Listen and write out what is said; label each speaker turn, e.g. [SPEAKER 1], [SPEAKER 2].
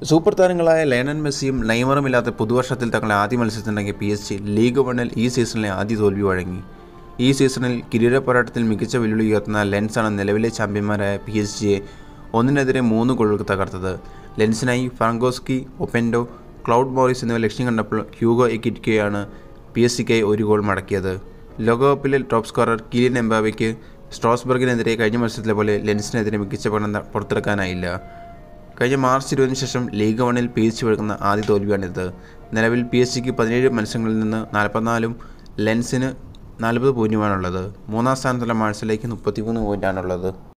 [SPEAKER 1] super താരങ്ങളായ Lionel മെസ്സിയും നെയ്മറും ഇല്ലാത്ത പുതുവർഷത്തിൽ തങ്ങളുടെ ആദ്യ മത്സരത്തിനിറങ്ങിയ പി എസ് ജി ലീഗ് വണ്ണിൽ ഈ സീസണിലെ ആദ്യ തോൽവി വഴങ്ങി ഈ സീസണിൽ കിരീട പോരാട്ടത്തിൽ മികച്ച വെല്ലുവിളി ഉയർത്തുന്ന ലെൻസാണ് നിലവിലെ ചാമ്പ്യന്മാരായ പി എസ് ജിയെ ഒന്നിനെതിരെ മൂന്ന് ഗോളുകൾ തകർത്തത് ലെൻസിനായി ഫ്രാങ്കോസ്കി ഒപ്പെൻഡോ ക്ലൗഡ് മോറിസ് എന്നിവ ലക്ഷ്യം കണ്ടപ്പോൾ ഹ്യൂഗോ എക്കിറ്റിക്കയാണ് പി എസ് സിക്കായി ഒരു ഗോൾ മടക്കിയത് ലോകകപ്പിലെ ടോപ്പ് സ്കോറർ കിലിയൻ എംബാബയ്ക്ക് സ്ട്രോസ്ബർഗിനെതിരെ കഴിഞ്ഞ മത്സരത്തിലെ പോലെ ലെൻസിനെതിരെ മികച്ച പഠനം പുറത്തെടുക്കാനായില്ല കഴിഞ്ഞ മാർച്ച് ഇരുപതിന് ശേഷം ലീഗ് വണ്ണിൽ പി എസ് ജി എടുക്കുന്ന ആദ്യ തോൽവിയാണിത് നിലവിൽ പി എസ് ജിക്ക് പതിനേഴ് മത്സരങ്ങളിൽ നിന്ന് നാൽപ്പത്തിനാലും ലെൻസിന് നാൽപ്പത് പോയിൻറ്റുമാണുള്ളത് മൂന്നാം സ്ഥാനത്തുള്ള മാഴ്സലേക്ക് മുപ്പത്തിമൂന്ന് പോയിൻ്റാണുള്ളത്